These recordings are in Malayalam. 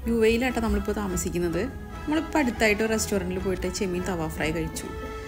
യു എയിലാട്ടോ നമ്മളിപ്പോൾ താമസിക്കുന്നത് നമ്മളിപ്പോൾ അടുത്തായിട്ട് റെസ്റ്റോറൻറ്റിൽ പോയിട്ട് ചെമ്മീൻ തവ ഫ്രൈ കഴിച്ചു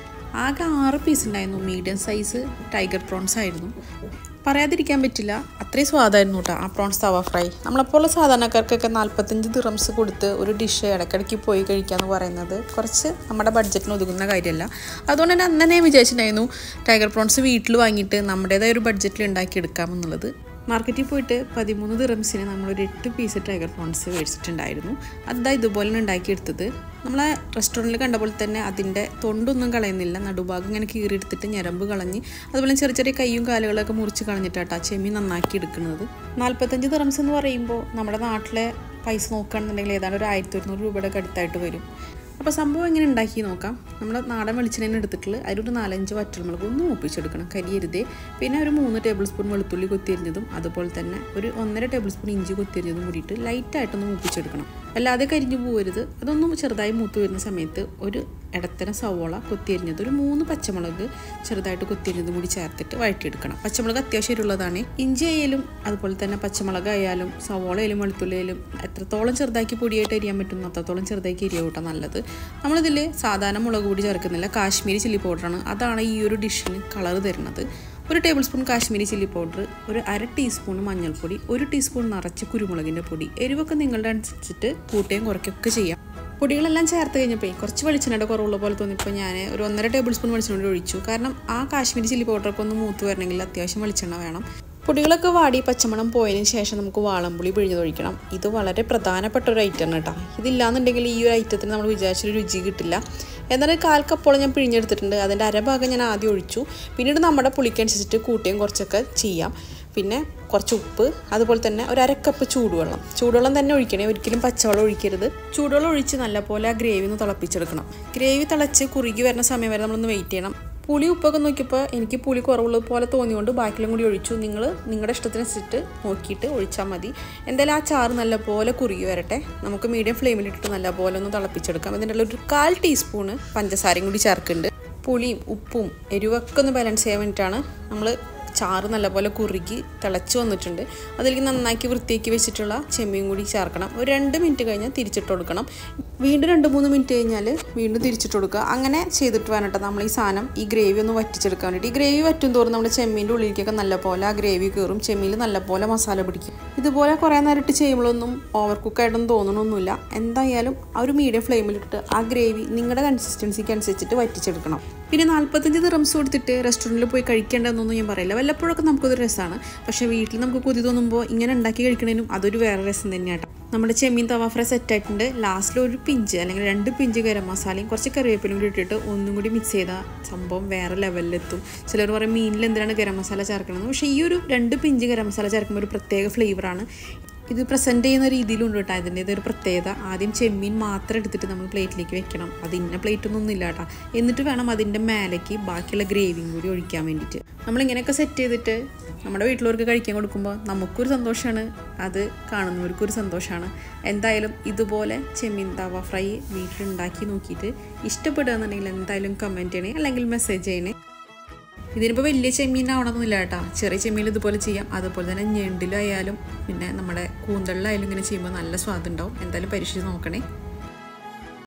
ആകെ ആറ് പീസ് ഉണ്ടായിരുന്നു മീഡിയം സൈസ് ടൈഗർ പ്രോൺസ് ആയിരുന്നു പറയാതിരിക്കാൻ പറ്റില്ല അത്രയും സ്വാദായിരുന്നു കേട്ടോ ആ പ്രോൺസ് തവ ഫ്രൈ നമ്മളെപ്പോലുള്ള സാധാരണക്കാർക്കൊക്കെ നാൽപ്പത്തഞ്ച് ദിറംസ് കൊടുത്ത് ഒരു ഡിഷ് ഇടയ്ക്കിടയ്ക്ക് പോയി കഴിക്കുക എന്ന് പറയുന്നത് കുറച്ച് നമ്മുടെ ബഡ്ജറ്റിന് ഒതുങ്ങുന്ന കാര്യമല്ല അതുകൊണ്ട് തന്നെ അന്ന് തന്നെ ഞാൻ വിചാരിച്ചിട്ടുണ്ടായിരുന്നു ടൈഗർ പ്രോൺസ് വീട്ടിൽ വാങ്ങിയിട്ട് നമ്മുടേതായ ഒരു ബഡ്ജറ്റിൽ ഉണ്ടാക്കിയെടുക്കാമെന്നുള്ളത് മാർക്കറ്റിൽ പോയിട്ട് പതിമൂന്ന് ദിറംസിന് നമ്മളൊരു എട്ട് പീസ് ടൈഗർ പ്രോൺസ് മേടിച്ചിട്ടുണ്ടായിരുന്നു അതാ ഇതുപോലെ ഉണ്ടാക്കിയെടുത്തത് നമ്മളെ റെസ്റ്റോറൻറ്റിൽ കണ്ട പോലെ തന്നെ അതിൻ്റെ തൊണ്ടൊന്നും കളയുന്നില്ല നടുഭാഗം ഇങ്ങനെ കീറിയെടുത്തിട്ട് ഞരമ്പ് കളഞ്ഞ് അതുപോലെ ചെറിയ ചെറിയ കൈയും കാലുകളൊക്കെ മുറിച്ച് കളഞ്ഞിട്ടാട്ടാ ചെമ്മി നന്നാക്കി എടുക്കുന്നത് നാൽപ്പത്തഞ്ച് ദിറംസ് എന്ന് പറയുമ്പോൾ നമ്മുടെ നാട്ടിലെ പൈസ നോക്കുകയാണെന്നുണ്ടെങ്കിൽ ഏതാണ്ട് ഒരു ആയിരത്തി ഒരുന്നൂറ് രൂപയുടെ ഒക്കെ അടുത്തായിട്ട് വരും അപ്പോൾ സംഭവം എങ്ങനെ ഉണ്ടാക്കി നോക്കാം നമ്മൾ നാടൻ വെളിച്ചെണ്ണ എടുത്തിട്ട് അതിലൊരു നാലഞ്ച് വറ്റൽമുളക് ഒന്ന് മൂപ്പിച്ചെടുക്കണം കരിയരുതേ പിന്നെ ഒരു മൂന്ന് ടേബിൾ സ്പൂൺ വെളുത്തുള്ളി കൊത്തിയരിഞ്ഞതും അതുപോലെ തന്നെ ഒരു ഒന്നര ടേബിൾ സ്പൂൺ ഇഞ്ചി കൊത്തിയരിഞ്ഞതും കൂടിയിട്ട് ലൈറ്റായിട്ടൊന്ന് മൂപ്പിച്ചെടുക്കണം അല്ലാതെ കരിഞ്ഞു പോകരുത് അതൊന്നും ചെറുതായി മൂത്ത് വരുന്ന സമയത്ത് ഒരു ഇടത്തരം സവോള കൊത്തിയരിഞ്ഞത് ഒരു മൂന്ന് പച്ചമുളക് ചെറുതായിട്ട് കൊത്തിയരിഞ്ഞതും കൂടി ചേർത്തിട്ട് വഴറ്റിയെടുക്കണം പച്ചമുളക് അത്യാവശ്യം ഉള്ളതാണ് ഇഞ്ചി ആയാലും അതുപോലെ തന്നെ പച്ചമുളക് ആയാലും സവോള ആയാലും വെളുത്തുള്ളി ആയാലും എത്രത്തോളം ചെറുതാക്കി പൊടിയായിട്ട് അരിയാൻ പറ്റുന്നു അത്രത്തോളം ചെറുതാക്കി അരിയാവും കേട്ടോ നല്ലത് നമ്മളിതിൽ സാധാരണ മുളക് പൊടി ചേർക്കുന്നില്ല കാശ്മീരി ചില്ലി പൗഡറാണ് അതാണ് ഈ ഒരു ഡിഷിന് കളർ തരുന്നത് ഒരു table spoon Kashmiri chilli powder ഒരു അര ടീസ്പൂൺ മഞ്ഞൾപ്പൊടി ഒരു ടീസ്പൂൺ നിറച്ച് കുരുമുളകിൻ്റെ പൊടി എരിവൊക്കെ നിങ്ങളുടെ അനുസരിച്ചിട്ട് കൂട്ടുകയും കുറയ്ക്കുകയൊക്കെ ചെയ്യാം പൊടികളെല്ലാം ചേർത്ത് കഴിഞ്ഞപ്പോൾ കുറച്ച് വെളിച്ചെണ്ണയുടെ കുറവുള്ള പോലെ തോന്നിയപ്പോൾ ഞാൻ ഒരു ഒന്നര ടേബിൾ സ്പൂൺ വെളിച്ചെണ്ണ ഒഴിച്ചു കാരണം ആ കാശ്മീരി ചില്ലി പൗഡറൊക്കെ ഒന്ന് മൂത്ത് വരണമെങ്കിൽ അത്യാവശ്യം വെളിച്ചെണ്ണ വേണം പൊടികളൊക്കെ വാടി പച്ചമണം പോയതിന് ശേഷം നമുക്ക് വാളംപുളി പിഴിഞ്ഞതൊഴിക്കണം ഇത് വളരെ പ്രധാനപ്പെട്ട ഒരു ഐറ്റമാണ് കേട്ടോ ഇതില്ലാന്നുണ്ടെങ്കിൽ ഈ ഒരു ഐറ്റത്തിന് നമ്മൾ വിചാരിച്ചൊരു രുചി കിട്ടില്ല എന്നാലും കാൽ കപ്പോളം ഞാൻ പിഴിഞ്ഞെടുത്തിട്ടുണ്ട് അതിൻ്റെ അരഭാഗം ഞാൻ ആദ്യം ഒഴിച്ചു പിന്നീട് നമ്മുടെ പുളിക്കനുസരിച്ചിട്ട് കൂട്ടിയും കുറച്ചൊക്കെ ചെയ്യാം പിന്നെ കുറച്ച് ഉപ്പ് അതുപോലെ തന്നെ ഒരു അരക്കപ്പ് ചൂടുവെള്ളം ചൂടുവെള്ളം തന്നെ ഒഴിക്കണേ ഒരിക്കലും പച്ചവെള്ളം ഒഴിക്കരുത് ചൂടുവെള്ളം ഒഴിച്ച് നല്ലപോലെ ആ ഗ്രേവി ഒന്ന് തിളപ്പിച്ചെടുക്കണം ഗ്രേവി തിളച്ച് കുറുകി വരുന്ന സമയം വരെ നമ്മളൊന്ന് വെയിറ്റ് ചെയ്യണം പുളി ഉപ്പൊക്കെ നോക്കിയപ്പോൾ എനിക്ക് പുളി കുറവുള്ളത് പോലെ തോന്നിയുകൊണ്ട് ബാക്കിലും കൂടി ഒഴിച്ചു നിങ്ങൾ നിങ്ങളുടെ ഇഷ്ടത്തിനനുസരിച്ചിട്ട് നോക്കിയിട്ട് ഒഴിച്ചാൽ മതി എന്തായാലും ആ ചാറ് നല്ലപോലെ കുറുകി വരട്ടെ നമുക്ക് മീഡിയം ഫ്ലെയിമിലിട്ടിട്ട് നല്ലപോലെ ഒന്ന് തിളപ്പിച്ചെടുക്കാം ഇതിൻ്റെ ഒരു കാൽ ടീസ്പൂണ് പഞ്ചസാരയും കൂടി ചേർക്കുന്നുണ്ട് പുളിയും ഉപ്പും എരിവൊക്കെ ഒന്ന് ബാലൻസ് ചെയ്യാൻ വേണ്ടിയിട്ടാണ് നമ്മൾ ചാറ് നല്ലപോലെ കുറുകി തിളച്ച് വന്നിട്ടുണ്ട് അതിലേക്ക് നന്നാക്കി വൃത്തിയാക്കി വെച്ചിട്ടുള്ള ചെമ്മീൻ കൂടി ചേർക്കണം ഒരു രണ്ട് മിനിറ്റ് കഴിഞ്ഞാൽ തിരിച്ചിട്ട് കൊടുക്കണം വീണ്ടും രണ്ട് മൂന്ന് മിനിറ്റ് കഴിഞ്ഞാൽ വീണ്ടും തിരിച്ചിട്ട് കൊടുക്കുക അങ്ങനെ ചെയ്തിട്ട് വേണം കേട്ടോ നമ്മൾ ഈ സാധനം ഈ ഗ്രേവി ഒന്ന് വറ്റിച്ചെടുക്കാൻ വേണ്ടിയിട്ട് ഈ ഗ്രേവി വറ്റും തോറും നമ്മുടെ ചെമ്മീൻ്റെ ഉള്ളിലേക്കൊക്കെ നല്ലപോലെ ആ ഗ്രേവി കയറും ചെമ്മീൽ നല്ലപോലെ മസാല പിടിക്കും ഇതുപോലെ കുറേ നേരം ഇട്ട് ചെയ്യുമ്പോഴൊന്നും ഓവർ കുക്കായിട്ടൊന്നും തോന്നണമൊന്നുമില്ല എന്തായാലും ആ ഒരു മീഡിയം ഫ്ലെയിമിലിട്ട് ആ ഗ്രേവി നിങ്ങളുടെ കൺസിസ്റ്റൻസിക്ക് അനുസരിച്ചിട്ട് വറ്റിച്ചെടുക്കണം പിന്നെ നാൽപ്പത്തഞ്ച് ദിറംസ് കൊടുത്തിട്ട് റെസ്റ്റോറൻറ്റിൽ പോയി കഴിക്കേണ്ടതെന്നൊന്നും ഞാൻ പറയില്ല വല്ലപ്പോഴൊക്കെ നമുക്കതൊരു രസമാണ് പക്ഷേ വീട്ടിൽ നമുക്ക് കൊതി തോന്നുമ്പോൾ ഇങ്ങനെ ഉണ്ടാക്കി കഴിക്കണേനും അതൊരു വേറെ രസം തന്നെയാട്ടോ നമ്മുടെ ചെമ്മീൻ തവ ഫ്രൈ സെറ്റ് ആയിട്ടുണ്ട് ലാസ്റ്റിൽ ഒരു പിഞ്ച് അല്ലെങ്കിൽ രണ്ട് പിഞ്ച് ഗരം മസാലയും കുറച്ച് കറിവേപ്പിലും കൂടി ഇട്ടിട്ട് ഒന്നും കൂടി മിക്സ് ചെയ്താൽ സംഭവം വേറെ ലെവലിലെത്തും ചിലർ പറയും മീനിൽ എന്തിനാണ് ഗരം മസാല ചേർക്കണമെന്ന് പക്ഷേ ഈ ഒരു രണ്ട് പിഞ്ച് ഗരം മസാല ചേർക്കുമ്പോൾ ഒരു പ്രത്യേക ഫ്ലേവറാണ് ഇത് പ്രസൻറ്റ് ചെയ്യുന്ന രീതിയിലുണ്ട് കേട്ടോ അതിൻ്റെ ഇതൊരു പ്രത്യേകത ആദ്യം ചെമ്മീൻ മാത്രം എടുത്തിട്ട് നമ്മൾ പ്ലേറ്റിലേക്ക് വെക്കണം അത് ഇന്ന പ്ലേറ്റ് ഒന്നും ഇല്ല കേട്ടോ എന്നിട്ട് വേണം അതിൻ്റെ മേലേക്ക് ബാക്കിയുള്ള ഗ്രേവിയും കൂടി ഒഴിക്കാൻ വേണ്ടിയിട്ട് നമ്മളിങ്ങനെയൊക്കെ സെറ്റ് ചെയ്തിട്ട് നമ്മുടെ വീട്ടിലുള്ളവർക്ക് കഴിക്കാൻ കൊടുക്കുമ്പോൾ നമുക്കൊരു സന്തോഷമാണ് അത് കാണുന്നവർക്കൊരു സന്തോഷമാണ് എന്തായാലും ഇതുപോലെ ചെമ്മീൻ തവ ഫ്രൈ വീട്ടിലുണ്ടാക്കി നോക്കിയിട്ട് ഇഷ്ടപ്പെടുകയെന്നുണ്ടെങ്കിൽ എന്തായാലും കമൻറ്റ് ചെയ്യണേ അല്ലെങ്കിൽ മെസ്സേജ് ചെയ്യണേ ഇതിനിപ്പോൾ വലിയ ചെമ്മീനാവണമെന്നില്ല കേട്ടോ ചെറിയ ചെമ്മീൻ ഇതുപോലെ ചെയ്യാം അതുപോലെ തന്നെ ഞെണ്ടിലായാലും പിന്നെ നമ്മുടെ കൂന്തളിലായാലും ഇങ്ങനെ ചെയ്യുമ്പോൾ നല്ല സ്വാദുണ്ടാവും എന്തായാലും പരീക്ഷിച്ച് നോക്കണേ